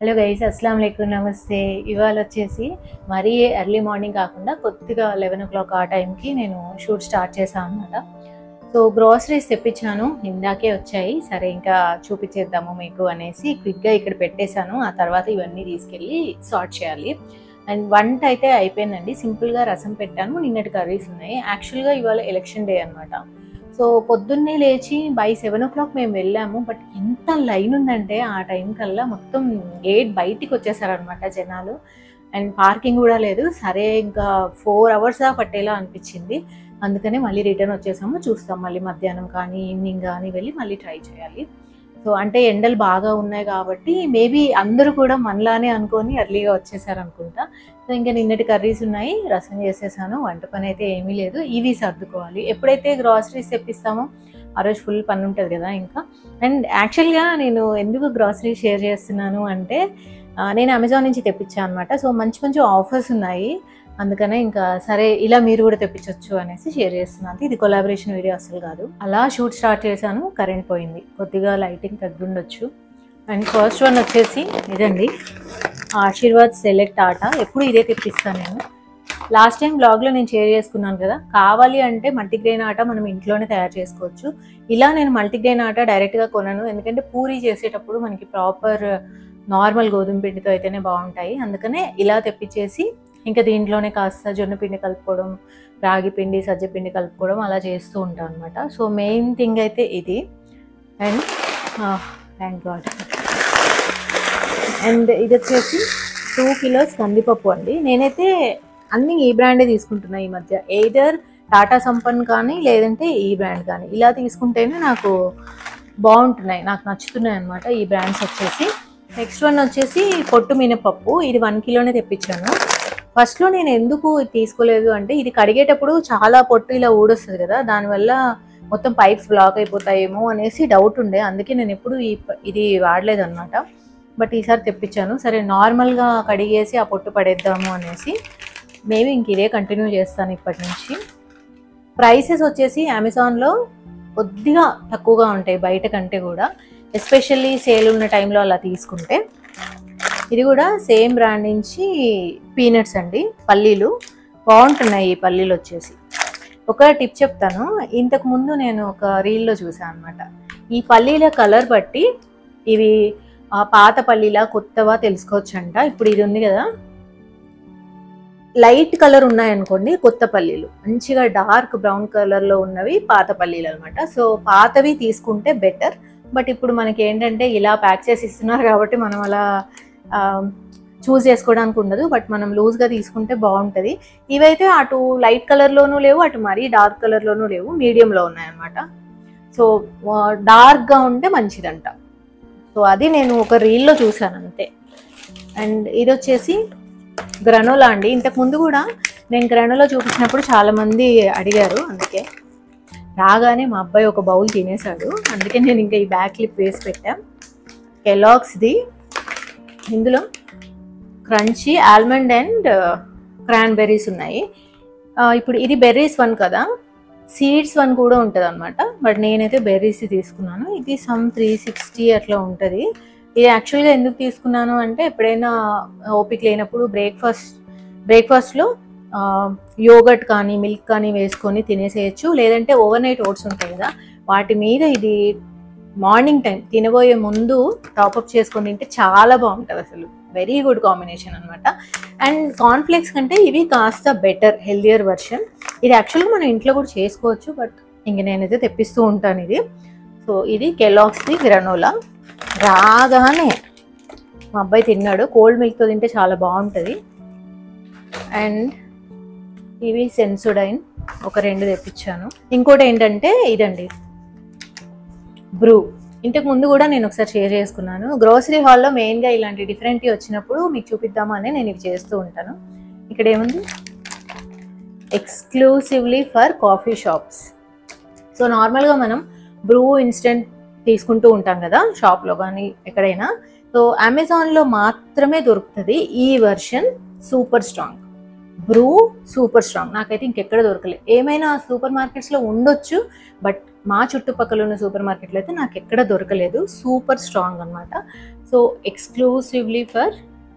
hello guys అస్సలం అయికు నమస్తే ఇవాళ వచ్చేసి మరీ ఎర్లీ మార్నింగ్ కాకుండా కొద్దిగా లెవెన్ ఓ క్లాక్ ఆ టైంకి నేను షూట్ స్టార్ట్ చేశాను అనమాట సో గ్రోసరీస్ తెప్పించాను ఇందాకే వచ్చాయి సరే ఇంకా చూపించేద్దాము మీకు అనేసి క్విక్గా ఇక్కడ పెట్టేశాను ఆ తర్వాత ఇవన్నీ తీసుకెళ్ళి సార్ట్ చేయాలి అండ్ వంట అయితే అయిపోయిందండి సింపుల్గా రసం పెట్టాను నిన్నటి కర్రీస్ ఉన్నాయి యాక్చువల్గా ఇవాళ ఎలక్షన్ డే అనమాట సో పొద్దున్నే లేచి బై సెవెన్ ఓ క్లాక్ మేము వెళ్ళాము బట్ ఎంత లైన్ ఉందంటే ఆ టైం కల్లా మొత్తం గేట్ బయటికి వచ్చేసారనమాట జనాలు అండ్ పార్కింగ్ కూడా లేదు సరే ఇంకా ఫోర్ అవర్స్ పట్టేలా అనిపించింది అందుకనే మళ్ళీ రిటర్న్ వచ్చేసాము చూస్తాం మళ్ళీ మధ్యాహ్నం కానీ ఈవినింగ్ కానీ వెళ్ళి మళ్ళీ ట్రై చేయాలి సో అంటే ఎండలు బాగా ఉన్నాయి కాబట్టి మేబీ అందరూ కూడా మనలానే అనుకొని ఎర్లీగా వచ్చేసారు అనుకుంటా సో ఇంకా నిన్నటి కర్రీస్ ఉన్నాయి రసం చేసేసాను వంట పని అయితే ఏమీ లేదు ఇవి సర్దుకోవాలి ఎప్పుడైతే గ్రాసరీస్ తెప్పిస్తామో ఆ రోజు ఫుల్ పని ఉంటుంది కదా ఇంకా అండ్ యాక్చువల్గా నేను ఎందుకు గ్రాసరీ షేర్ చేస్తున్నాను అంటే ఆ, నేను అమెజాన్ నుంచి తెప్పించాను అనమాట సో మంచి మంచి ఆఫర్స్ ఉన్నాయి అందుకనే ఇంకా సరే ఇలా మీరు కూడా తెప్పించవచ్చు అనేసి షేర్ చేస్తున్నాను ఇది కొలాబరేషన్ వీడియో అసలు కాదు అలా షూట్ స్టార్ట్ చేశాను కరెంట్ పోయింది కొద్దిగా లైటింగ్ తగ్గుండొచ్చు అండ్ ఫస్ట్ వన్ వచ్చేసి ఇదండి ఆశీర్వాద్ సెలెక్ట్ ఆట ఎప్పుడు ఇదే తెప్పిస్తాను నేను లాస్ట్ టైం బ్లాగ్లో నేను షేర్ చేసుకున్నాను కదా కావాలి అంటే మల్టీగ్రెయిన్ ఆట మనం ఇంట్లోనే తయారు చేసుకోవచ్చు ఇలా నేను మల్టీగ్రెయిన్ ఆట డైరెక్ట్గా కొనను ఎందుకంటే పూరి చేసేటప్పుడు మనకి ప్రాపర్ నార్మల్ గోధుమ పిండితో అయితేనే బాగుంటాయి అందుకనే ఇలా తెప్పించేసి ఇంకా దీంట్లోనే కాస్త జొన్న పిండి కలుపుకోవడం రాగి పిండి సజ్జ పిండి కలుపుకోవడం అలా చేస్తూ ఉంటాను అనమాట సో మెయిన్ థింగ్ అయితే ఇది అండ్ థ్యాంక్ గాడ్ అండ్ ఇది వచ్చేసి టూ కిలోస్ కందిపప్పు అండి నేనైతే అన్ని ఈ బ్రాండే తీసుకుంటున్నా ఈ మధ్య ఎయిదర్ టాటా సంపన్ కానీ లేదంటే ఈ బ్రాండ్ కానీ ఇలా తీసుకుంటేనే నాకు బాగుంటున్నాయి నాకు నచ్చుతున్నాయి అనమాట ఈ బ్రాండ్స్ వచ్చేసి నెక్స్ట్ వన్ వచ్చేసి పొట్టు మినపప్పు ఇది వన్ కిలోనే తెప్పించాను ఫస్ట్లో నేను ఎందుకు ఇది తీసుకోలేదు అంటే ఇది కడిగేటప్పుడు చాలా పొట్టు ఇలా ఊడొస్తుంది కదా దానివల్ల మొత్తం పైప్స్ బ్లాక్ అయిపోతాయేమో అనేసి డౌట్ ఉండే అందుకే నేను ఎప్పుడు ఈ ప- ఇది వాడలేదు అనమాట బట్ ఈసారి తెప్పించాను సరే నార్మల్గా కడిగేసి ఆ పొట్టు పడేద్దాము అనేసి మేబీ ఇంక ఇదే కంటిన్యూ చేస్తాను ఇప్పటి నుంచి ప్రైసెస్ వచ్చేసి అమెజాన్లో కొద్దిగా తక్కువగా ఉంటాయి బయట కంటే కూడా ఎస్పెషల్లీ సేల్ ఉన్న టైంలో అలా తీసుకుంటే ఇది కూడా సేమ్ బ్రాండ్ నుంచి పీనట్స్ అండి పల్లీలు బాగుంటున్నాయి ఈ పల్లీలు వచ్చేసి ఒక టిప్ చెప్తాను ఇంతకు ముందు నేను ఒక రీల్లో చూసాను అనమాట ఈ పల్లీల కలర్ బట్టి ఇవి ఆ పాత పల్లీలా కొత్తవా తెలుసుకోవచ్చంట ఇప్పుడు ఇది ఉంది కదా లైట్ కలర్ ఉన్నాయనుకోండి కొత్త పల్లీలు మంచిగా డార్క్ బ్రౌన్ కలర్లో ఉన్నవి పాత పల్లీలు అనమాట సో పాతవి తీసుకుంటే బెటర్ బట్ ఇప్పుడు మనకి ఏంటంటే ఇలా ప్యాక్ చేసి ఇస్తున్నారు కాబట్టి మనం అలా చూస్ చేసుకోవడానికి ఉండదు బట్ మనం లూజ్గా తీసుకుంటే బాగుంటుంది ఇవైతే అటు లైట్ కలర్లోనూ లేవు అటు మరీ డార్క్ కలర్లోనూ లేవు మీడియంలో ఉన్నాయన్నమాట సో డార్క్గా ఉంటే మంచిదంట సో అది నేను ఒక రీల్లో చూశాను అంతే అండ్ ఇది వచ్చేసి గ్రనోలా అండి ఇంతకు ముందు కూడా నేను గ్రనోలా చూపించినప్పుడు చాలా మంది అడిగారు అందుకే రాగానే మా అబ్బాయి ఒక బౌల్ తినేశాడు అందుకే నేను ఇంకా ఈ బ్యాక్ క్లిప్ వేసి పెట్టాం కెలాక్స్ది ఇందులో క్రంచీ ఆల్మండ్ అండ్ క్రాన్బెర్రీస్ ఉన్నాయి ఆ, ఇప్పుడు ఇది బెర్రీస్ వన్ కదా సీడ్స్ వన్ కూడా ఉంటుంది అనమాట బట్ నేనైతే బెర్రీస్ తీసుకున్నాను ఇది సమ్ త్రీ సిక్స్టీ అట్లా ఉంటుంది ఇది యాక్చువల్గా ఎందుకు తీసుకున్నాను అంటే ఎప్పుడైనా ఓపిక లేనప్పుడు బ్రేక్ఫాస్ట్ బ్రేక్ఫాస్ట్లో యోగట్ కానీ మిల్క్ కానీ వేసుకొని తినేసేయచ్చు లేదంటే ఓవర్ నైట్ ఓట్స్ ఉంటాయి కదా వాటి మీద ఇది మార్నింగ్ టైం తినబోయే ముందు టాపప్ చేసుకొని తింటే చాలా బాగుంటుంది అసలు వెరీ గుడ్ కాంబినేషన్ అనమాట అండ్ కాన్ఫ్లెక్స్ కంటే ఇవి కాస్త బెటర్ హెల్దియర్ వర్షన్ ఇది యాక్చువల్గా మనం ఇంట్లో కూడా చేసుకోవచ్చు బట్ ఇంక నేనైతే తెప్పిస్తూ ఉంటాను ఇది సో ఇది కెలాక్స్ది గ్రనోలా రాగానే మా అబ్బాయి తిన్నాడు కోల్డ్ మిల్క్తో తింటే చాలా బాగుంటుంది అండ్ ఇవి సెన్సుడైన్ ఒక రెండు తెప్పించాను ఇంకోటి ఏంటంటే ఇదండి బ్రూ ఇంతకు ముందు కూడా నేను ఒకసారి షేర్ చేసుకున్నాను గ్రోసరీ హాల్లో మెయిన్గా ఇలాంటి డిఫరెంట్ వచ్చినప్పుడు మీకు చూపిద్దామని నేను ఇవి చేస్తూ ఉంటాను ఇక్కడ ఏముంది exclusively for coffee shops so నార్మల్గా మనం బ్రూ ఇన్స్టెంట్ తీసుకుంటూ ఉంటాం కదా షాప్లో కానీ ఎక్కడైనా సో అమెజాన్లో మాత్రమే దొరుకుతుంది ఈ version super strong Bru super strong నాకైతే ఇంకెక్కడ దొరకలేదు ఏమైనా సూపర్ మార్కెట్స్లో ఉండొచ్చు బట్ మా చుట్టుపక్కల ఉన్న సూపర్ మార్కెట్లో అయితే నాకు ఎక్కడ దొరకలేదు సూపర్ స్ట్రాంగ్ అనమాట so exclusively for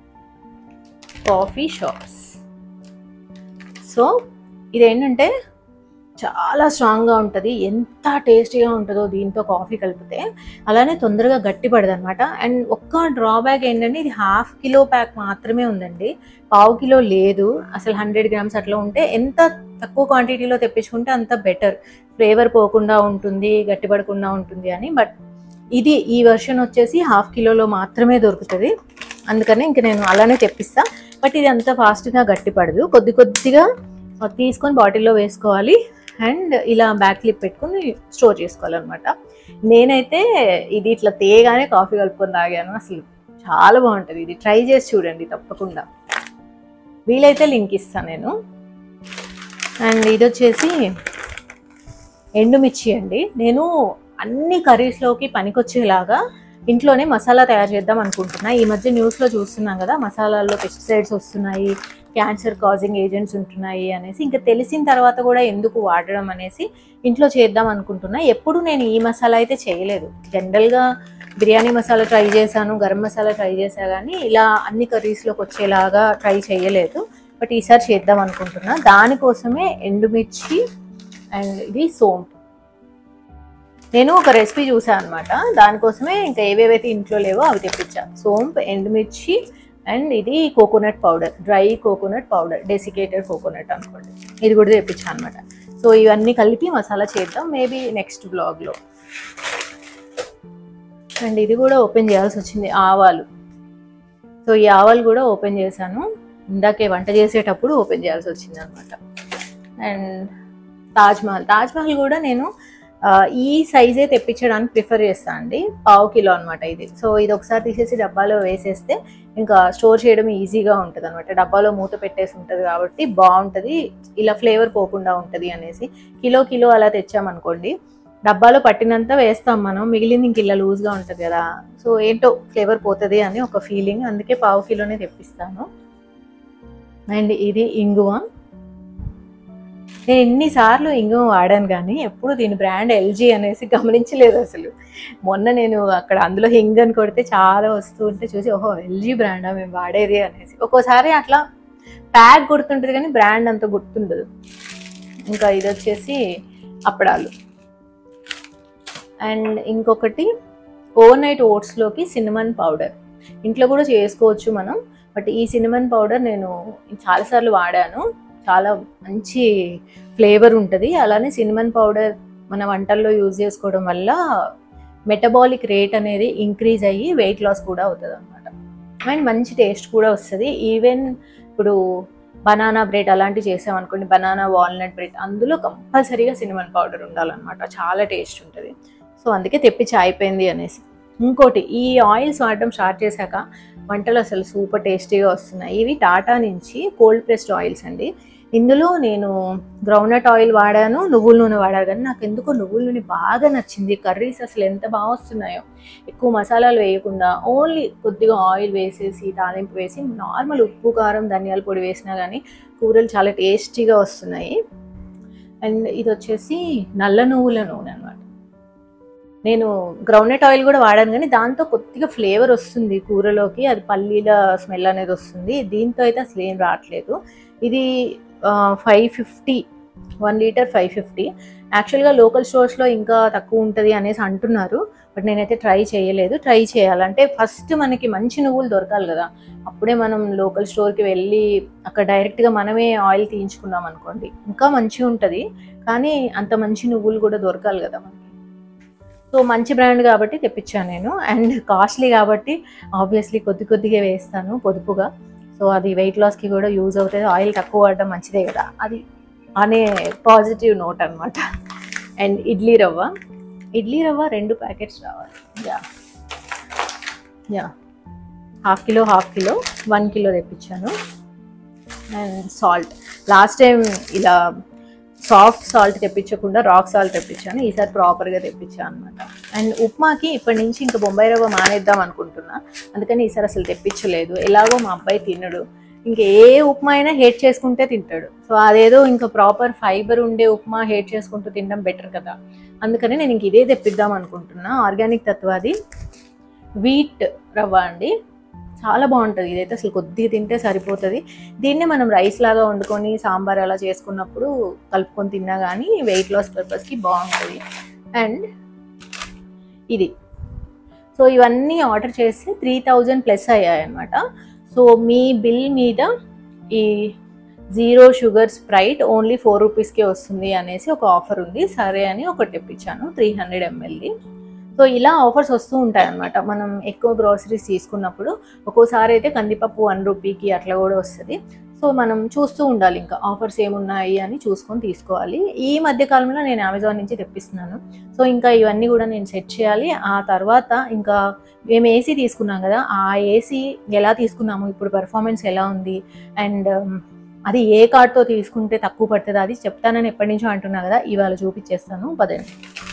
coffee shops so ఇదేంటంటే చాలా స్ట్రాంగ్గా ఉంటుంది ఎంత టేస్టీగా ఉంటుందో దీంతో కాఫీ కలిపితే అలానే తొందరగా గట్టి పడదు అనమాట అండ్ ఒక్క డ్రాబ్యాక్ ఏంటంటే ఇది హాఫ్ కిలో ప్యాక్ మాత్రమే ఉందండి పావు కిలో లేదు అసలు హండ్రెడ్ గ్రామ్స్ అట్లా ఉంటే ఎంత తక్కువ క్వాంటిటీలో తెప్పించుకుంటే అంత బెటర్ ఫ్లేవర్ పోకుండా ఉంటుంది గట్టిపడకుండా ఉంటుంది అని బట్ ఇది ఈ వర్షన్ వచ్చేసి హాఫ్ కిలోలో మాత్రమే దొరుకుతుంది అందుకని ఇంక నేను అలానే తెప్పిస్తా బట్ ఇది అంత ఫాస్ట్గా గట్టిపడదు కొద్ది కొద్దిగా తీసుకొని బాటిల్లో వేసుకోవాలి అండ్ ఇలా బ్యాక్ క్లిప్ పెట్టుకొని స్టోర్ చేసుకోవాలన్నమాట నేనైతే ఇది ఇట్లా తేగానే కాఫీ కలుపుకొని తాగాను అసలు చాలా బాగుంటుంది ఇది ట్రై చేసి చూడండి తప్పకుండా వీలైతే లింక్ ఇస్తాను నేను అండ్ ఇది వచ్చేసి ఎండుమిర్చి అండి నేను అన్ని కర్రీస్లోకి పనికొచ్చేలాగా ఇంట్లోనే మసాలా తయారు చేద్దాం అనుకుంటున్నా ఈ మధ్య న్యూస్లో చూస్తున్నాం కదా మసాలాల్లో పెస్టిసైడ్స్ వస్తున్నాయి క్యాన్సర్ కాజింగ్ ఏజెంట్స్ ఉంటున్నాయి అనేసి ఇంకా తెలిసిన తర్వాత కూడా ఎందుకు వాడడం అనేసి ఇంట్లో చేద్దాం అనుకుంటున్నా ఎప్పుడు నేను ఈ మసాలా అయితే చేయలేదు జనరల్గా బిర్యానీ మసాలా ట్రై చేశాను గరం మసాలా ట్రై చేశా కానీ ఇలా అన్ని కర్రీస్లోకి వచ్చేలాగా ట్రై చేయలేదు బట్ ఈసారి చేద్దాం అనుకుంటున్నా దానికోసమే ఎండుమిర్చి అండ్ ఇది సోంపు నేను ఒక రెసిపీ చూసాను అనమాట దానికోసమే ఇంకా ఏవేవైతే ఇంట్లో లేవో అవి తెప్పించా సోంపు ఎండుమిర్చి అండ్ ఇది coconut powder dry coconut powder desiccated coconut అనుకోండి ఇది కూడా తెప్పించాను అనమాట సో ఇవన్నీ కలిపి మసాలా చేద్దాం మేబీ నెక్స్ట్ బ్లాగ్లో అండ్ ఇది కూడా ఓపెన్ చేయాల్సి వచ్చింది ఆవాలు సో ఈ ఆవాలు కూడా ఓపెన్ చేశాను ఇందాకే వంట చేసేటప్పుడు ఓపెన్ చేయాల్సి వచ్చింది అనమాట అండ్ తాజ్మహల్ తాజ్మహల్ కూడా నేను ఆ, ఈ సైజే తెప్పించడానికి ప్రిఫర్ చేస్తాను అండి పావు కిలో అనమాట ఇది సో ఇది ఒకసారి తీసేసి డబ్బాలో వేసేస్తే ఇంకా స్టోర్ చేయడం ఈజీగా ఉంటుంది అనమాట డబ్బాలో మూత పెట్టేసి ఉంటుంది కాబట్టి బాగుంటుంది ఇలా ఫ్లేవర్ పోకుండా ఉంటుంది అనేసి కిలో కిలో అలా తెచ్చామనుకోండి డబ్బాలో పట్టినంత వేస్తాం మనం మిగిలింది ఇంక ఇలా లూజ్గా ఉంటుంది కదా సో ఏంటో ఫ్లేవర్ పోతుంది అని ఒక ఫీలింగ్ అందుకే పావు కిలోనే తెప్పిస్తాను అండ్ ఇది ఇంగువ నేను ఎన్నిసార్లు ఇంగువ వాడాను కానీ ఎప్పుడు దీని బ్రాండ్ ఎల్జీ అనేసి గమనించలేదు అసలు మొన్న నేను అక్కడ అందులో హింగ్ అని కొడితే చాలా వస్తూ ఉంటే చూసి ఓహో ఎల్జీ బ్రాండా మేము వాడేది అనేసి ఒక్కోసారి అట్లా ప్యాక్ గుర్తుంటుంది కానీ బ్రాండ్ అంత గుర్తుండదు ఇంకా ఇది వచ్చేసి అప్పడాలు అండ్ ఇంకొకటి ఓవర్ నైట్ ఓట్స్లోకి సినిమన్ పౌడర్ ఇంట్లో కూడా చేసుకోవచ్చు మనం బట్ ఈ సినిమన్ పౌడర్ నేను చాలాసార్లు వాడాను చాలా మంచి ఫ్లేవర్ ఉంటుంది అలానే సినిమన్ పౌడర్ మన వంటల్లో యూజ్ చేసుకోవడం వల్ల మెటబాలిక్ రేట్ అనేది ఇంక్రీజ్ అయ్యి వెయిట్ లాస్ కూడా అవుతుంది అనమాట అండ్ మంచి టేస్ట్ కూడా వస్తుంది ఈవెన్ ఇప్పుడు బనానా బ్రెడ్ అలాంటివి చేసామనుకోండి బనానా వాల్నట్ బ్రెడ్ అందులో కంపల్సరీగా సినిమన్ పౌడర్ ఉండాలన్నమాట చాలా టేస్ట్ ఉంటుంది సో అందుకే తెప్పించి అయిపోయింది అనేసి ఇంకోటి ఈ ఆయిల్స్ వాడడం స్టార్ట్ చేశాక వంటలు అసలు సూపర్ టేస్టీగా వస్తున్నాయి ఇవి టాటా నుంచి కోల్డ్ ప్రెస్డ్ ఆయిల్స్ అండి ఇందులో నేను గ్రౌండ్నట్ ఆయిల్ వాడాను నువ్వుల నూనె వాడాను కానీ నాకు ఎందుకో నువ్వుల నూనె బాగా నచ్చింది కర్రీస్ అసలు ఎంత బాగా వస్తున్నాయో ఎక్కువ మసాలాలు వేయకుండా ఓన్లీ కొద్దిగా ఆయిల్ వేసేసి తాలింపు వేసి నార్మల్ ఉప్పు కారం ధనియాల పొడి వేసినా కానీ కూరలు చాలా టేస్టీగా వస్తున్నాయి అండ్ ఇది వచ్చేసి నల్ల నువ్వుల నూనె అనమాట నేను గ్రౌండ్నట్ ఆయిల్ కూడా వాడాను కానీ దాంతో కొద్దిగా ఫ్లేవర్ వస్తుంది కూరలోకి అది పల్లీల స్మెల్ అనేది వస్తుంది దీంతో అయితే అసలు ఏం రావట్లేదు ఇది five fifty one litre five fifty యాక్చువల్గా లోకల్ స్టోర్స్లో ఇంకా తక్కువ ఉంటుంది అనేసి అంటున్నారు బట్ నేనైతే ట్రై చేయలేదు ట్రై చేయాలంటే ఫస్ట్ మనకి మంచి నువ్వులు దొరకాలి కదా అప్పుడే మనం లోకల్ స్టోర్కి వెళ్ళి అక్కడ డైరెక్ట్గా మనమే ఆయిల్ తీయించుకున్నాం అనుకోండి ఇంకా మంచిగా ఉంటుంది కానీ అంత మంచి నువ్వులు కూడా దొరకాలి కదా మనకి సో మంచి బ్రాండ్ కాబట్టి తెప్పించాను నేను అండ్ కాస్ట్లీ కాబట్టి ఆబ్వియస్లీ కొద్ది కొద్దిగా వేస్తాను పొదుపుగా సో అది వెయిట్ లాస్కి కూడా యూజ్ అవుతుంది ఆయిల్ తక్కువ వాడడం మంచిదే కదా అది అనే పాజిటివ్ నోట్ అనమాట అండ్ ఇడ్లీ రవ్వ ఇడ్లీ రవ్వ రెండు ప్యాకెట్స్ రావాలి yeah yeah half kilo half kilo one kilo తెప్పించాను అండ్ సాల్ట్ లాస్ట్ టైం ఇలా సాఫ్ట్ సాల్ట్ తెప్పించకుండా రాక్ సాల్ట్ తెప్పించాను ఈసారి ప్రాపర్గా తెప్పించాను అనమాట అండ్ ఉప్మాకి ఇప్పటి నుంచి ఇంకా బొంబాయి రవ్వ మానేద్దాం అనుకుంటున్నా అందుకని ఈసారి అసలు తెప్పించలేదు ఎలాగో మా అబ్బాయి తినడు ఇంకా ఏ ఉప్మా అయినా హేట్ చేసుకుంటే తింటాడు సో అదేదో ఇంకా ప్రాపర్ ఫైబర్ ఉండే ఉప్మా హేట్ చేసుకుంటూ తినడం బెటర్ కదా అందుకని నేను ఇంక ఇదే తెప్పిద్దాం అనుకుంటున్నా ఆర్గానిక్ తత్వాది వీట్ రవ్వ అండి చాలా బాగుంటుంది ఇదైతే అసలు కొద్దిగా తింటే సరిపోతుంది దీన్నే మనం రైస్ లాగా వండుకొని సాంబార్ అలా చేసుకున్నప్పుడు కలుపుకొని తిన్నా కానీ వెయిట్ లాస్ పర్పస్కి బాగుంటుంది అండ్ ఇది సో ఇవన్నీ ఆర్డర్ చేస్తే త్రీ థౌజండ్ ప్లస్ అయ్యాయి అనమాట సో మీ బిల్ మీద ఈ zero sugar Sprite only four రూపీస్కే వస్తుంది అనేసి ఒక ఆఫర్ ఉంది సరే అని ఒకటి తెప్పించాను త్రీ హండ్రెడ్ ఎంఎల్ది సో ఇలా ఆఫర్స్ వస్తూ ఉంటాయి అనమాట మనం ఎక్కువ గ్రోసరీస్ తీసుకున్నప్పుడు ఒక్కోసారి అయితే కందిపప్పు వన్ రూపీకి అట్లా కూడా వస్తుంది సో మనం చూస్తూ ఉండాలి ఇంకా ఆఫర్స్ ఏమున్నాయి అని చూసుకొని తీసుకోవాలి ఈ మధ్య కాలంలో నేను అమెజాన్ నుంచి తెప్పిస్తున్నాను సో ఇంకా ఇవన్నీ కూడా నేను సెట్ చేయాలి ఆ తర్వాత ఇంకా మేము ఏసీ తీసుకున్నాం కదా ఆ ఏసీ ఎలా తీసుకున్నాము ఇప్పుడు పెర్ఫార్మెన్స్ ఎలా ఉంది అండ్ అది ఏ కార్డ్తో తీసుకుంటే తక్కువ పడుతుంది అది చెప్తానని ఎప్పటి నుంచో అంటున్నా కదా ఇవాళ చూపించేస్తాను పదండి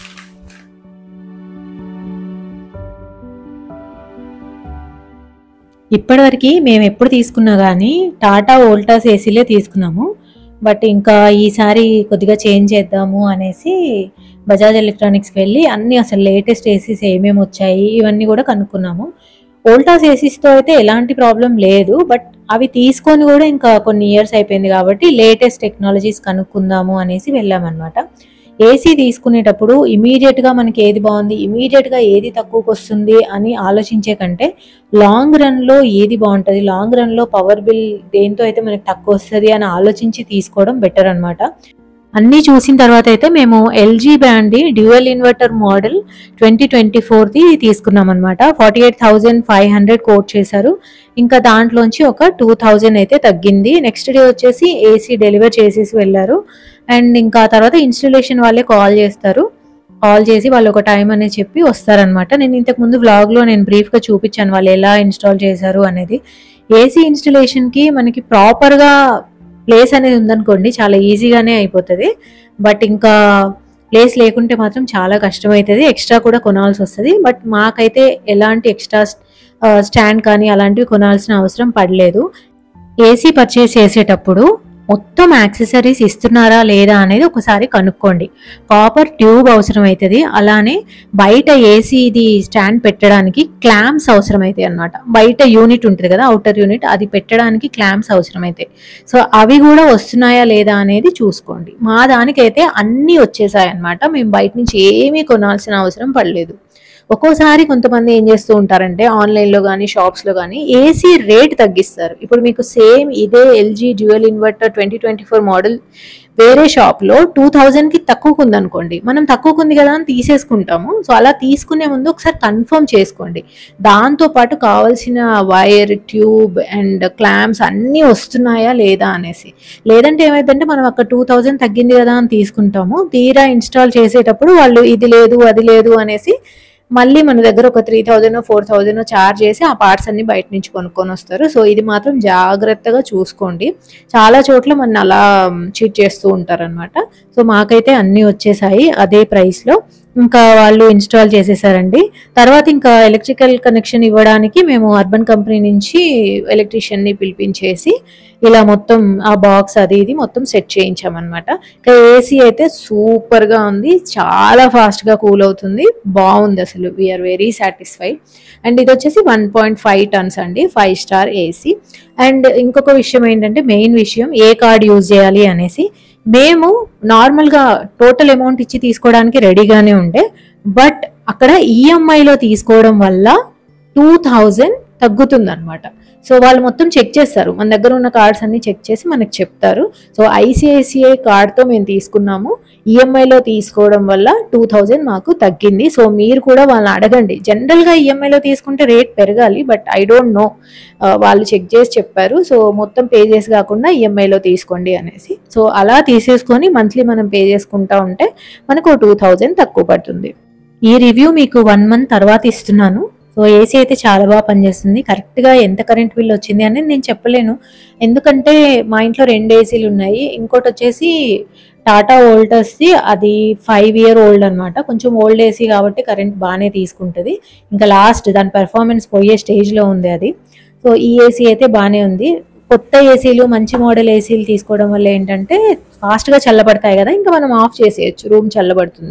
ఇప్పటివరకు మేము ఎప్పుడు తీసుకున్నా కానీ టాటా ఓల్టాస్ ఏసీలే తీసుకున్నాము బట్ ఇంకా ఈసారి కొద్దిగా చేంజ్ చేద్దాము అనేసి బజాజ్ ఎలక్ట్రానిక్స్కి వెళ్ళి అన్ని అసలు లేటెస్ట్ ఏసీస్ ఏమేమి వచ్చాయి ఇవన్నీ కూడా కనుక్కున్నాము ఓల్టాస్ ఏసీస్తో అయితే ఎలాంటి ప్రాబ్లం లేదు బట్ అవి తీసుకొని కూడా ఇంకా కొన్ని ఇయర్స్ అయిపోయింది కాబట్టి లేటెస్ట్ టెక్నాలజీస్ కనుక్కుందాము అనేసి వెళ్ళామన్నమాట ఏసీ తీసుకునేటప్పుడు ఇమీడియట్గా మనకి ఏది బాగుంది ఇమీడియట్గా ఏది తక్కువకి వస్తుంది అని ఆలోచించే కంటే లాంగ్ రన్లో ఏది బాగుంటుంది లాంగ్ రన్లో పవర్ బిల్ దేంతో అయితే మనకి తక్కువ వస్తుంది అని ఆలోచించి తీసుకోవడం బెటర్ అనమాట అన్నీ చూసిన తర్వాత అయితే మేము LG brand dual inverter model twenty twenty ఫోర్ది తీసుకున్నాం అనమాట forty eight thousand five hundred quote చేశారు ఇంకా దాంట్లోంచి ఒక టూ థౌజండ్ అయితే తగ్గింది నెక్స్ట్ డే వచ్చేసి ఏసీ డెలివర్ చేసేసి వెళ్ళారు అండ్ ఇంకా తర్వాత ఇన్స్టలేషన్ వాళ్ళే కాల్ చేస్తారు కాల్ చేసి వాళ్ళు ఒక టైం అనేది చెప్పి వస్తారనమాట నేను ఇంతకు ముందు వ్లాగ్లో నేను బ్రీఫ్గా చూపించాను వాళ్ళు ఎలా ఇన్స్టాల్ చేశారు అనేది ఏసీ ఇన్స్టలేషన్కి మనకి ప్రాపర్గా ప్లేస్ అనేది ఉందనుకోండి చాలా ఈజీగానే అయిపోతుంది బట్ ఇంకా ప్లేస్ లేకుంటే మాత్రం చాలా కష్టమవుతుంది ఎక్స్ట్రా కూడా కొనాల్సి వస్తుంది బట్ మాకైతే ఎలాంటి ఎక్స్ట్రా స్టాండ్ కానీ అలాంటివి కొనాల్సిన అవసరం పడలేదు ఏసీ పర్చేస్ చేసేటప్పుడు మొత్తం యాక్సెసరీస్ ఇస్తున్నారా లేదా అనేది ఒకసారి కనుక్కోండి కాపర్ ట్యూబ్ అవసరం అవుతుంది అలానే బయట ఏసీది స్టాండ్ పెట్టడానికి క్లాంప్స్ అవసరం అవుతాయి అనమాట బయట యూనిట్ ఉంటుంది కదా అవుటర్ యూనిట్ అది పెట్టడానికి క్లాంప్స్ అవసరం అవుతాయి సో అవి కూడా వస్తున్నాయా లేదా అనేది చూసుకోండి మా దానికైతే అన్నీ వచ్చేసాయి అనమాట మేము బయట నుంచి ఏమీ కొనాల్సిన అవసరం పడలేదు ఒక్కోసారి కొంతమంది ఏం చేస్తూ ఉంటారంటే ఆన్లైన్లో కానీ షాప్స్లో కానీ ఏసీ రేట్ తగ్గిస్తారు ఇప్పుడు మీకు సేమ్ ఇదే LG dual inverter twenty twenty four model వేరే షాప్లో టూ థౌజండ్కి తక్కువకు ఉందనుకోండి మనం తక్కువకు ఉంది కదా అని తీసేసుకుంటాము సో అలా తీసుకునే ముందు ఒకసారి కన్ఫర్మ్ చేసుకోండి దాంతో పాటు కావాల్సిన వైర్ ట్యూబ్ అండ్ క్లాంప్స్ అన్నీ వస్తున్నాయా లేదా అనేసి లేదంటే ఏమైందంటే మనం అక్కడ టూ థౌజండ్ తగ్గింది కదా అని తీసుకుంటాము తీరా ఇన్స్టాల్ చేసేటప్పుడు వాళ్ళు ఇది లేదు అది లేదు అనేసి మళ్ళీ మన దగ్గర ఒక three thousand four thousand charge చేసి ఆ పార్ట్స్ అన్ని బయట నుంచి కొనుక్కొని వస్తారు సో ఇది మాత్రం జాగ్రత్తగా చూసుకోండి చాలా చోట్ల మన అలా చీట్ చేస్తూ ఉంటారనమాట సో మాకైతే అన్నీ వచ్చేసాయి అదే ప్రైస్లో ఇంకా వాళ్ళు ఇన్స్టాల్ చేసేసారండి తర్వాత ఇంకా ఎలక్ట్రికల్ కనెక్షన్ ఇవ్వడానికి మేము అర్బన్ కంపెనీ నుంచి ఎలక్ట్రీషియన్ని పిలిపించేసి ఇలా మొత్తం ఆ బాక్స్ అది ఇది మొత్తం సెట్ చేయించామన్నమాట ఇంకా ఏసీ అయితే సూపర్గా ఉంది చాలా ఫాస్ట్గా కూల్ అవుతుంది బాగుంది అసలు వీఆర్ వెరీ సాటిస్ఫైడ్ అండ్ ఇది వచ్చేసి వన్ పాయింట్ ఫైవ్ టన్స్ అండి ఫైవ్ స్టార్ ఏసీ అండ్ ఇంకొక విషయం ఏంటంటే మెయిన్ విషయం ఏ కార్డ్ యూజ్ చేయాలి అనేసి మేము నార్మల్గా టోటల్ అమౌంట్ ఇచ్చి తీసుకోవడానికి రెడీగానే ఉండే బట్ అక్కడ ఈఎంఐలో తీసుకోవడం వల్ల టూ థౌజండ్ తగ్గుతుంది అనమాట సో వాళ్ళు మొత్తం చెక్ చేస్తారు మన దగ్గర ఉన్న కార్డ్స్ అన్ని చెక్ చేసి మనకు చెప్తారు సో ఐసిఐసిఐ కార్డ్తో మేము తీసుకున్నాము ఈఎంఐలో తీసుకోవడం వల్ల టూ థౌజండ్ మాకు తగ్గింది సో మీరు కూడా వాళ్ళని అడగండి జనరల్గా ఈఎంఐలో తీసుకుంటే రేట్ పెరగాలి బట్ ఐ డోంట్ నో వాళ్ళు చెక్ చేసి చెప్పారు సో మొత్తం పే చేసి కాకుండా ఈఎంఐలో తీసుకోండి అనేసి సో అలా తీసేసుకొని మంత్లీ మనం పే చేసుకుంటా ఉంటే మనకు టూ థౌజండ్ తక్కువ పడుతుంది ఈ రివ్యూ మీకు వన్ మంత్ తర్వాత ఇస్తున్నాను సో ఏసీ అయితే చాలా బాగా పనిచేస్తుంది కరెక్ట్గా ఎంత కరెంట్ బిల్ వచ్చింది అనేది నేను చెప్పలేను ఎందుకంటే మా ఇంట్లో రెండు ఏసీలు ఉన్నాయి ఇంకోటి వచ్చేసి టాటా వోల్టస్ది అది ఫైవ్ ఇయర్ ఓల్డ్ అనమాట కొంచెం ఓల్డ్ ఏసీ కాబట్టి కరెంట్ బాగానే తీసుకుంటుంది ఇంకా లాస్ట్ దాని పెర్ఫార్మెన్స్ పోయే స్టేజ్లో ఉంది అది సో ఈ ఏసీ అయితే బాగానే ఉంది కొత్త ఏసీలు మంచి మోడల్ ఏసీలు తీసుకోవడం వల్ల ఏంటంటే ఫాస్ట్గా చల్లబడతాయి కదా ఇంకా మనం ఆఫ్ చేసేయచ్చు రూమ్ చల్లబడుతుంది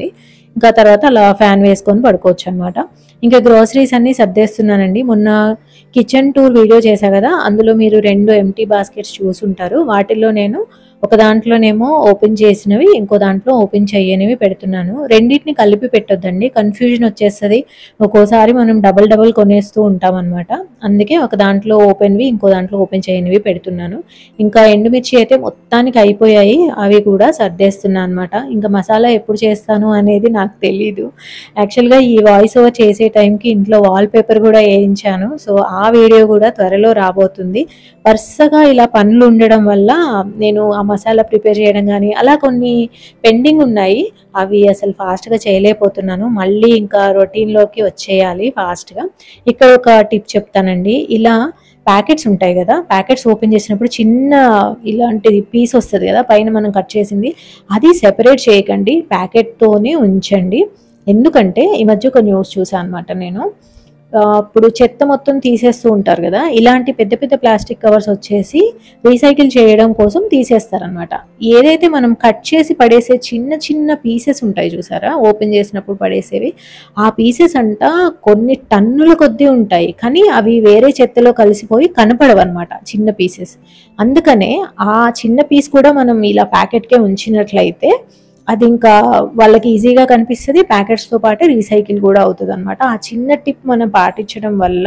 ఇంకా తర్వాత అలా ఫ్యాన్ వేసుకొని పడుకోవచ్చు అనమాట ఇంకా గ్రోసరీస్ అన్నీ సర్దేస్తున్నానండి మొన్న కిచెన్ టూర్ వీడియో చేశా కదా అందులో మీరు రెండు ఎంటీ బాస్కెట్స్ చూసుంటారు వాటిల్లో నేను ఒక దాంట్లోనేమో ఓపెన్ చేసినవి ఇంకో దాంట్లో ఓపెన్ చేయనివి పెడుతున్నాను రెండింటిని కలిపి పెట్టొద్దండి కన్ఫ్యూజన్ వచ్చేస్తుంది ఒక్కోసారి మనం డబల్ డబల్ కొనేస్తూ ఉంటాం అనమాట అందుకే ఒక దాంట్లో ఓపెన్వి ఇంకో దాంట్లో ఓపెన్ చేయనివి పెడుతున్నాను ఇంకా ఎండుమిర్చి అయితే మొత్తానికి అయిపోయాయి అవి కూడా సర్దేస్తున్నా అనమాట ఇంకా మసాలా ఎప్పుడు చేస్తాను అనేది నాకు తెలీదు యాక్చువల్గా ఈ వాయిస్ ఓవర్ చేసే టైంకి ఇంట్లో వాల్ పేపర్ కూడా వేయించాను సో ఆ వీడియో కూడా త్వరలో రాబోతుంది వరుసగా ఇలా పనులు ఉండడం వల్ల నేను ఆ మసాలా ప్రిపేర్ చేయడం కానీ అలా కొన్ని పెండింగ్ ఉన్నాయి అవి అసలు ఫాస్ట్గా చేయలేకపోతున్నాను మళ్ళీ ఇంకా రొటీన్లోకి వచ్చేయాలి ఫాస్ట్గా ఇక్కడ ఒక టిప్ చెప్తానండి ఇలా ప్యాకెట్స్ ఉంటాయి కదా ప్యాకెట్స్ ఓపెన్ చేసినప్పుడు చిన్న ఇలాంటిది పీస్ వస్తుంది కదా పైన మనం కట్ చేసింది అది సెపరేట్ చేయకండి ప్యాకెట్తోనే ఉంచండి ఎందుకంటే ఈ మధ్య ఒక న్యూస్ చూసాను అనమాట నేను ఆ, ఇప్పుడు చెత్త మొత్తం తీసేస్తూ ఉంటారు కదా ఇలాంటి పెద్ద పెద్ద ప్లాస్టిక్ కవర్స్ వచ్చేసి రీసైకిల్ చేయడం కోసం తీసేస్తారనమాట ఏదైతే మనం కట్ చేసి పడేసే చిన్న చిన్న పీసెస్ ఉంటాయి చూసారా ఓపెన్ చేసినప్పుడు పడేసేవి ఆ పీసెస్ అంట కొన్ని టన్నుల కొద్దీ ఉంటాయి కానీ అవి వేరే చెత్తలో కలిసిపోయి కనపడవు అనమాట చిన్న పీసెస్ అందుకనే ఆ చిన్న పీస్ కూడా మనం ఇలా ప్యాకెట్కే ఉంచినట్లయితే అది ఇంకా వాళ్ళకి ఈజీగా కనిపిస్తుంది ప్యాకెట్స్తో పాటు రీసైకిల్ కూడా అవుతుంది అనమాట ఆ చిన్న టిప్ మనం పాటించడం వల్ల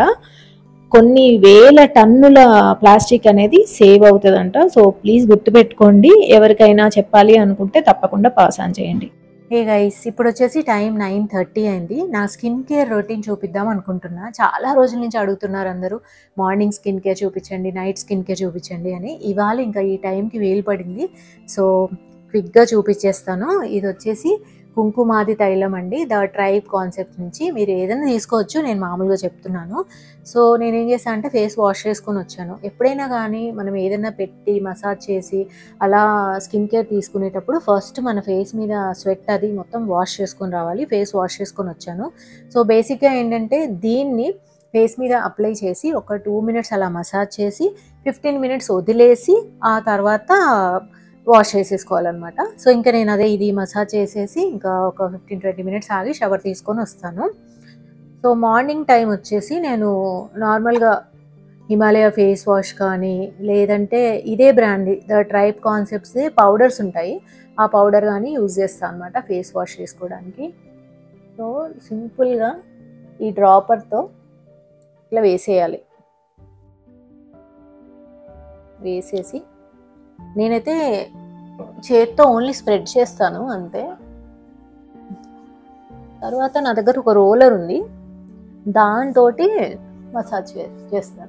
కొన్ని వేల టన్నుల ప్లాస్టిక్ అనేది సేవ్ అవుతుందంట సో ప్లీజ్ గుర్తుపెట్టుకోండి ఎవరికైనా చెప్పాలి అనుకుంటే తప్పకుండా పాస్ ఆన్ చేయండి హే గైస్ ఇప్పుడు వచ్చేసి టైం నైన్ థర్టీ అయింది నా స్కిన్ కేర్ రొటీన్ చూపిద్దాం అనుకుంటున్నా చాలా రోజుల నుంచి అడుగుతున్నారు అందరూ మార్నింగ్ స్కిన్ కేర్ చూపించండి నైట్ స్కిన్ కేర్ చూపించండి అని ఇవాళ ఇంకా ఈ టైంకి వీలు పడింది సో క్విక్గా చూపించేస్తాను ఇది వచ్చేసి కుంకుమాది తైలం అండి ద ట్రైబ్ కాన్సెప్ట్ నుంచి మీరు ఏదైనా తీసుకోవచ్చు నేను మామూలుగా చెప్తున్నాను సో నేను ఏం చేశాను అంటే ఫేస్ వాష్ చేసుకొని వచ్చాను ఎప్పుడైనా కానీ మనం ఏదైనా పెట్టి మసాజ్ చేసి అలా స్కిన్ కేర్ తీసుకునేటప్పుడు ఫస్ట్ మన ఫేస్ మీద స్వెట్ అది మొత్తం వాష్ చేసుకొని రావాలి ఫేస్ వాష్ చేసుకొని వచ్చాను సో బేసిక్గా ఏంటంటే దీన్ని ఫేస్ మీద అప్లై చేసి ఒక టూ మినిట్స్ అలా మసాజ్ చేసి ఫిఫ్టీన్ మినిట్స్ వదిలేసి ఆ తర్వాత వాష్ చేసేసుకోవాలన్నమాట సో ఇంకా నేను అదే ఇది మసాజ్ చేసేసి ఇంకా ఒక ఫిఫ్టీన్ ట్వంటీ మినిట్స్ ఆగి షవర్ తీసుకొని వస్తాను సో మార్నింగ్ టైం వచ్చేసి నేను నార్మల్గా హిమాలయ ఫేస్ వాష్ కానీ లేదంటే ఇదే brand the tribe concepts powders ఉంటాయి ఆ పౌడర్ కానీ యూజ్ చేస్తాను అనమాట ఫేస్ వాష్ చేసుకోవడానికి సో సింపుల్గా ఈ డ్రాపర్తో ఇట్లా వేసేయాలి వేసేసి నేనైతే చేత్తో ఓన్లీ స్ప్రెడ్ చేస్తాను అంతే తర్వాత నా దగ్గర ఒక రోలర్ ఉంది దాంతో మసాజ్ చేస్తాను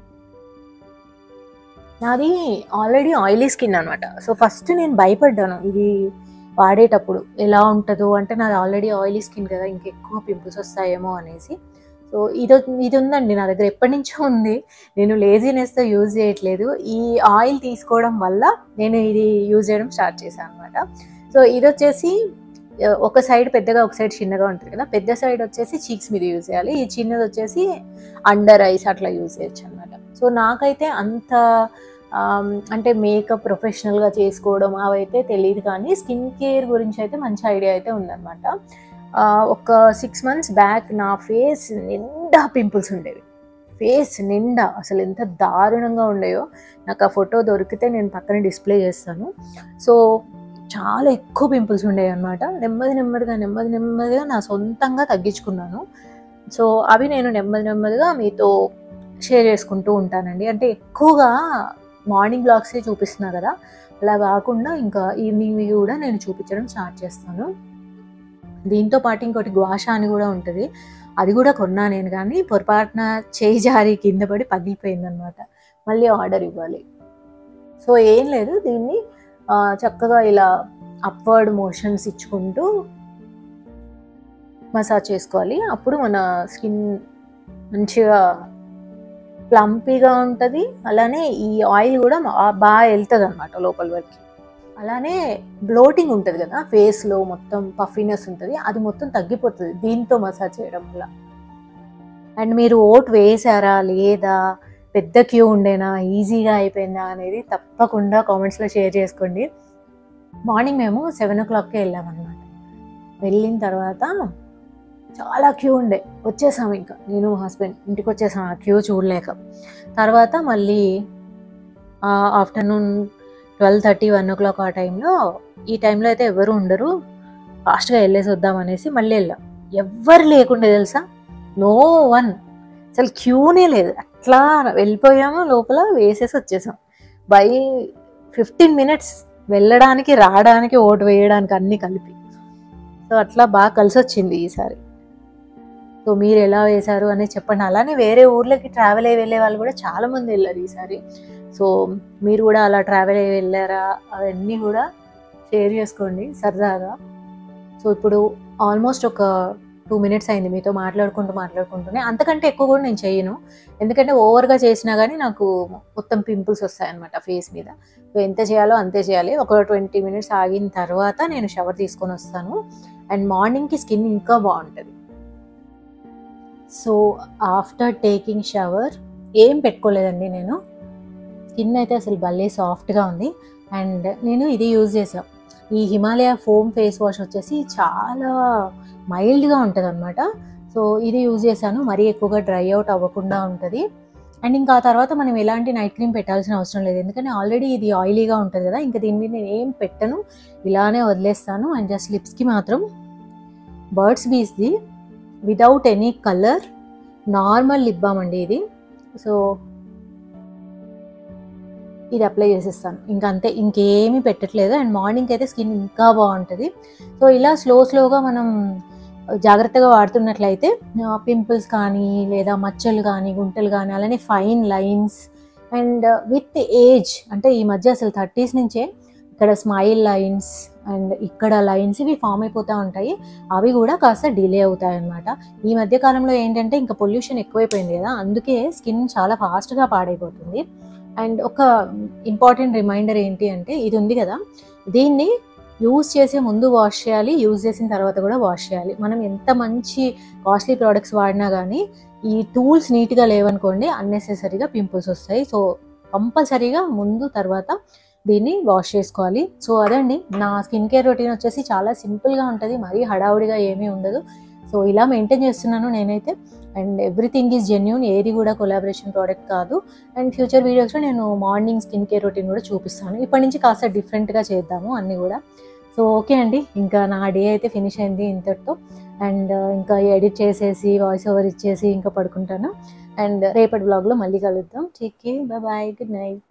నాది ఆల్రెడీ ఆయిలీ స్కిన్ అనమాట సో ఫస్ట్ నేను భయపడ్డాను ఇది వాడేటప్పుడు ఎలా ఉంటుందో అంటే నాది ఆల్రెడీ ఆయిలీ స్కిన్ కదా ఇంకెక్కువ పింపుల్స్ వస్తాయేమో అనేసి సో ఇది ఇది ఉందండి నా దగ్గర ఎప్పటి నుంచో ఉంది నేను లేజీనెస్తో యూజ్ చేయట్లేదు ఈ ఆయిల్ తీసుకోవడం వల్ల నేను ఇది యూజ్ చేయడం స్టార్ట్ చేశాను అనమాట సో ఇది వచ్చేసి ఆ, ఒక సైడ్ పెద్దగా ఒక సైడ్ చిన్నగా ఉంటుంది కదా పెద్ద సైడ్ వచ్చేసి చీక్స్ మీద యూజ్ చేయాలి ఈ చిన్నది వచ్చేసి అండర్ ఐస్ అట్లా యూజ్ చేయొచ్చు అనమాట సో నాకైతే అంత ఆమ్, అంటే మేకప్ ప్రొఫెషనల్గా చేసుకోవడం అవైతే తెలియదు కానీ స్కిన్ కేర్ గురించి అయితే మంచి ఐడియా అయితే ఉందన్నమాట ఆ, ఒక సిక్స్ మంత్స్ బ్యాక్ నా ఫేస్ నిండా పింపుల్స్ ఉండేవి ఫేస్ నిండా అసలు ఎంత దారుణంగా ఉండేయో నాకు ఆ ఫోటో దొరికితే నేను పక్కన డిస్ప్లే చేస్తాను సో చాలా ఎక్కువ పింపుల్స్ ఉండేవి అనమాట నెమ్మది నెమ్మదిగా నెమ్మది నెమ్మదిగా నా సొంతంగా తగ్గించుకున్నాను సో అవి నేను నెమ్మది నెమ్మదిగా మీతో షేర్ చేసుకుంటూ ఉంటానండి అంటే ఎక్కువగా మార్నింగ్ బ్లాగ్సే చూపిస్తున్నా కదా అలా కాకుండా ఇంకా ఈవినింగ్ కూడా నేను చూపించడం స్టార్ట్ చేస్తాను దీంతో పాటు ఇంకోటి గ్వాషా అని కూడా ఉంటుంది అది కూడా కొన్నా నేను కానీ పొరపాటున చేయి జారి కింద పడి పగిలిపోయిందనమాట మళ్ళీ ఆర్డర్ ఇవ్వాలి సో ఏం లేదు దీన్ని ఆ, చక్కగా ఇలా అప్వర్డ్ మోషన్స్ ఇచ్చుకుంటూ మసాజ్ చేసుకోవాలి అప్పుడు మన స్కిన్ మంచిగా ప్లంపీగా ఉంటుంది అలానే ఈ ఆయిల్ కూడా మా- బాగా వెళ్తుంది అనమాట లోపల వరకు అలానే బ్లోటింగ్ ఉంటుంది కదా ఫేస్లో మొత్తం పఫీనెస్ ఉంటుంది అది మొత్తం తగ్గిపోతుంది దీంతో మసాజ్ చేయడం వల్ల అండ్ మీరు ఓట్ వేసారా లేదా పెద్ద క్యూ ఉండేనా ఈజీగా అయిపోయిందా అనేది తప్పకుండా కామెంట్స్లో షేర్ చేసుకోండి మార్నింగ్ మేము సెవెన్ ఓ క్లాక్కే వెళ్ళామన్నమాట వెళ్ళిన తర్వాత చాలా క్యూ ఉండే వచ్చేసాం ఇంకా నేను మా హస్బెండ్ ఇంటికి వచ్చేసాం ఆ క్యూ చూడలేక తర్వాత మళ్ళీ afternoon twelve thirty one o'clock ఆ టైంలో ఈ టైంలో అయితే ఎవరు ఉండరు ఫాస్ట్గా వెళ్ళేసి వద్దాం అనేసి మళ్ళీ వెళ్ళాం ఎవ్వరు లేకుండే తెలుసా నో వన్ అసలు క్యూనే లేదు అట్లా వెళ్ళిపోయాము లోపల వేసేసి వచ్చేసాం బై ఫిఫ్టీన్ మినిట్స్ వెళ్ళడానికి రావడానికి ఓటు వేయడానికి అన్నీ కలిపి సో అట్లా బాగా కలిసి వచ్చింది ఈసారి సో మీరు ఎలా వేశారు అనేది చెప్పండి అలానే వేరే ఊర్లకి ట్రావెల్ అయ్యి వెళ్ళే వాళ్ళు కూడా చాలా మంది వెళ్ళారు ఈసారి సో మీరు కూడా అలా ట్రావెల్ అయ్యి వెళ్ళారా అవన్నీ కూడా షేర్ చేసుకోండి సరదాగా సో ఇప్పుడు ఆల్మోస్ట్ ఒక టూ మినిట్స్ అయింది మీతో మాట్లాడుకుంటూ మాట్లాడుకుంటూనే అంతకంటే ఎక్కువ కూడా నేను చేయను ఎందుకంటే ఓవర్గా చేసినా కానీ నాకు మొత్తం పింపుల్స్ వస్తాయన్నమాట ఫేస్ మీద సో ఎంత చేయాలో అంతే చేయాలి ఒక ట్వంటీ మినిట్స్ ఆగిన తర్వాత నేను షవర్ తీసుకొని వస్తాను అండ్ మార్నింగ్కి స్కిన్ ఇంకా బాగుంటుంది సో ఆఫ్టర్ టేకింగ్ షవర్ ఏం పెట్టుకోలేదండి నేను స్కిన్ అయితే అసలు భలే సాఫ్ట్గా ఉంది అండ్ నేను ఇది యూజ్ చేసాను ఈ హిమాలయ ఫోమ్ ఫేస్ వాష్ వచ్చేసి చాలా మైల్డ్గా ఉంటుంది అనమాట సో ఇది యూజ్ చేశాను మరీ ఎక్కువగా డ్రై అవుట్ అవ్వకుండా ఉంటుంది అండ్ ఇంకా ఆ తర్వాత మనం ఎలాంటి నైట్ క్రీమ్ పెట్టాల్సిన అవసరం లేదు ఎందుకంటే ఆల్రెడీ ఇది ఆయిలీగా ఉంటుంది కదా ఇంకా దీని మీద నేను ఏం పెట్టను ఇలానే వదిలేస్తాను అండ్ జస్ట్ లిప్స్కి మాత్రం బర్డ్స్ బీస్ది without any colour normal lip balm అండి ఇది సో ఇది అప్లై చేసేస్తాను ఇంకా అంతే ఇంకేమీ పెట్టట్లేదు అండ్ మార్నింగ్ అయితే స్కిన్ ఇంకా బాగుంటుంది సో ఇలా స్లో స్లోగా మనం జాగ్రత్తగా వాడుతున్నట్లయితే పింపుల్స్ కానీ లేదా మచ్చలు కానీ గుంటలు కానీ అలానే fine lines and with age అంటే ఈ మధ్య అసలు థర్టీస్ నుంచే ఇక్కడ స్మైల్ లైన్స్ అండ్ ఇక్కడ లైన్స్ ఇవి ఫామ్ అయిపోతూ ఉంటాయి అవి కూడా కాస్త డిలే అవుతాయి అనమాట ఈ మధ్య కాలంలో ఏంటంటే ఇంకా పొల్యూషన్ ఎక్కువైపోయింది కదా అందుకే స్కిన్ చాలా ఫాస్ట్గా పాడైపోతుంది అండ్ ఒక ఇంపార్టెంట్ రిమైండర్ ఏంటి అంటే ఇది ఉంది కదా దీన్ని యూజ్ చేసే ముందు వాష్ చేయాలి యూజ్ చేసిన తర్వాత కూడా వాష్ చేయాలి మనం ఎంత మంచి కాస్ట్లీ ప్రోడక్ట్స్ వాడినా కానీ ఈ టూల్స్ నీట్గా లేవనుకోండి అన్నెసెసరీగా పింపుల్స్ వస్తాయి సో కంపల్సరీగా ముందు తర్వాత దీన్ని వాష్ చేసుకోవాలి సో అదండి నా స్కిన్ కేర్ రొటీన్ వచ్చేసి చాలా సింపుల్గా ఉంటుంది మరీ హడావుడిగా ఏమీ ఉండదు సో ఇలా మెయింటైన్ చేస్తున్నాను నేనైతే అండ్ ఎవ్రీథింగ్ ఈజ్ జెన్యున్ ఏది కూడా కొలాబరేషన్ ప్రోడక్ట్ కాదు అండ్ ఫ్యూచర్ వీడియోస్లో నేను మార్నింగ్ స్కిన్ కేర్ రొటీన్ కూడా చూపిస్తాను ఇప్పటి నుంచి కాస్త డిఫరెంట్గా చేద్దాము అన్నీ కూడా సో ఓకే అండి ఇంకా నా డే అయితే ఫినిష్ అయింది ఇంతటితో అండ్ ఇంకా ఎడిట్ చేసేసి వాయిస్ ఓవర్ ఇచ్చేసి ఇంకా పడుకుంటాను అండ్ రేపటి బ్లాగ్లో మళ్ళీ కలుద్దాం take bye bye good night